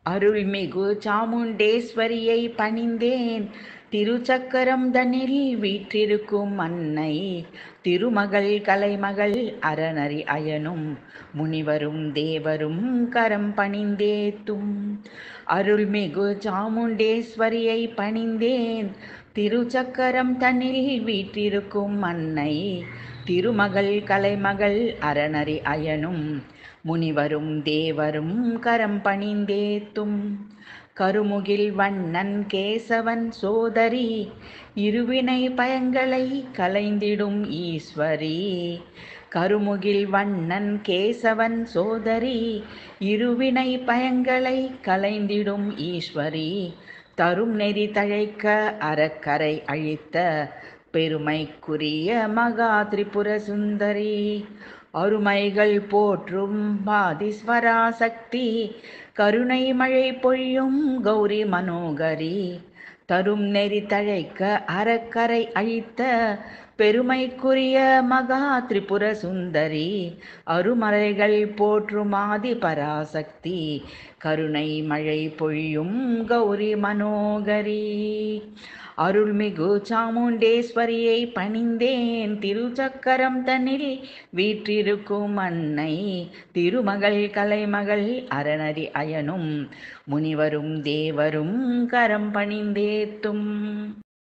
அருள்மிகு சாமுண்டேஸ்வரியை பணிந்தேன் திருச்சக்கரம் தனில் வீற்றிருக்கும் அன்னை திருமகள் கலைமகள் அறநறி அயனும் முனிவரும் தேவரும் கரம் பணிந்தேத்தும் அருள்மிகு சாமுண்டேஸ்வரியை பணிந்தேன் திருச்சக்கரம் தன்னில் வீற்றிருக்கும் அன்னை திருமகள் கலைமகள் அறநறி அயனும் முனிவரும் தேவரும் கரம் பணிந்தேத்தும் கருமுகில் வண்ணன் கேசவன் சோதரி இருவினை பயங்களை கலைந்திடும் ஈஸ்வரி கருமுகில் வண்ணன் கேசவன் சோதரி இருவினை பயங்களை கலைந்திடும் ஈஸ்வரி தரும் நெறி தழைக்க அறக்கரை அழித்த பெருமைக்குரிய மகா திரிபுர சுந்தரி அருமைகள் போற்றும் பாதிஸ்வரா சக்தி கருணை மழை பொழியும் கௌரி மனோகரி தரும் நெறி தழைக்க அறக்கரை அழித்த பெருமைக்குரிய மகா திரிபுர சுந்தரி அருமறைகள் போற்றும் ஆதி பராசக்தி கருணை மழை பொழியும் கௌரி மனோகரி அருள்மிகு சாமுண்டேஸ்வரியை பணிந்தேன் திருச்சக்கரம் தன்னில் வீற்றிருக்கும் அன்னை திருமகள் கலைமகள் அறநறி அயனும் முனிவரும் தேவரும் கரம் பணிந்தேத்தும்